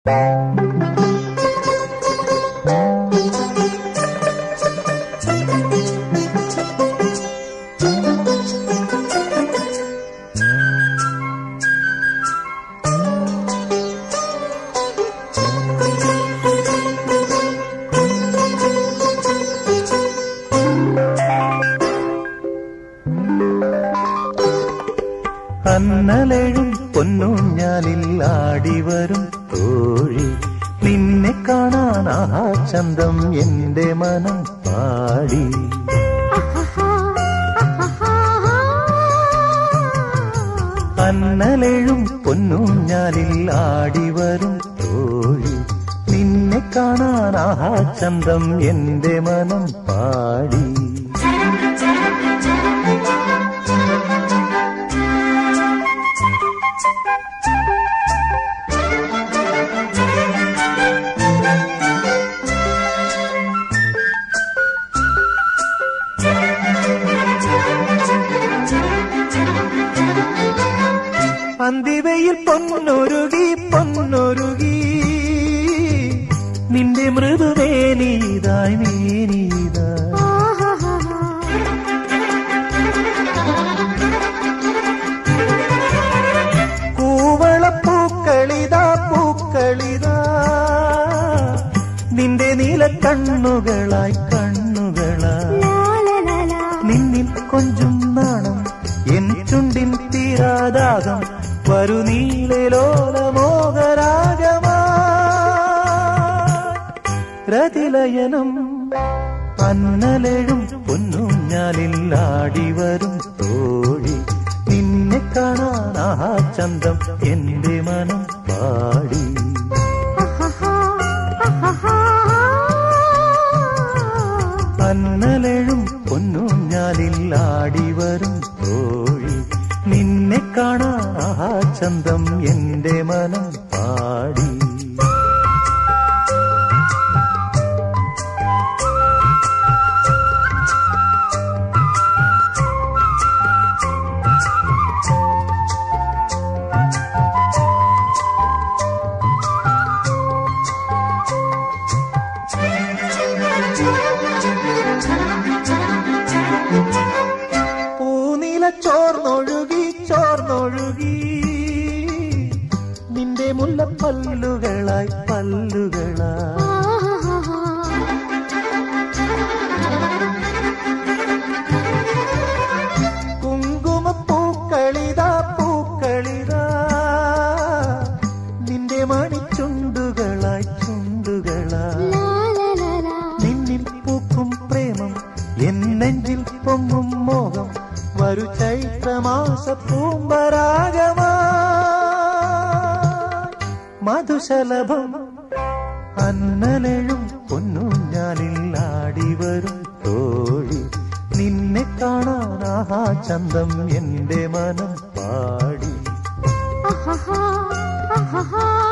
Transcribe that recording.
അന്നലെഴും പൊന്നൂഞ്ഞാലിൽ ആടിവരും തോഴി നിന്നെ കാണാൻ ആഹാ ചന്തം എന്റെ മനം പാടി അന്നലെഴും പൊന്നൂഞ്ഞാലിൽ ആടിവരും തോഴി നിന്നെ കാണാൻ ആഹാ ചന്തം എന്റെ മനം പാടി അന്തിവയിൽ പൊന്നൊരുകി പൊന്നൊരുകി നിന്റെ മൃദുവേനീതായി നീനീതാ കൂവളപ്പൂക്കളിതാ പൂക്കളിതാ നിന്റെ നീല കണ്ണുകളായി കണ്ണുകളായി നിന്നിൽ കൊഞ്ചും നാണം എൻ ചുണ്ടിൻ തീരാദാകം വരു നീലലോലമോഹരാഗമാ രതിലയനം അന്നലെഴും പൊന്നൂഞ്ഞാലിൽ ആടിവരും തോഴി നിന്നെ കാണാൻ ആഹാ ചന്തം എന്റെ മനം പാടി അന്നലെഴും പൊന്നൂഞ്ഞാലിൽ ആടിവരും തോഴി നിന്നെ കാണാൻ ആഹാ ചന്തം എന്റെ മനം പാടി പൂനില ചോർന്നൊഴുകി ചോർന്നൊഴുകി നിന്റെ മുല്ല പല്ലുകളായി പല്ലുകളായി കുങ്കുമപ്പൂക്കളിതാ പൂക്കളിതാ നിന്റെ മണിച്ചുണ്ടുകളായി ചുണ്ടുകളായി നിന്നിൽ പൂക്കും പ്രേമം എൻ നെഞ്ചിൽ പൊങ്ങും മോഹം വരു ചൈത്രമാസ പൂമ്പരാഗമാ മധുശലഭം അന്നലെഴും പൊന്നൂഞ്ഞാലിൽ ആടിവരും തോഴി നിന്നെ കാണാൻ ആഹാ ചന്തം എന്റെ മനം പാടി ആഹാ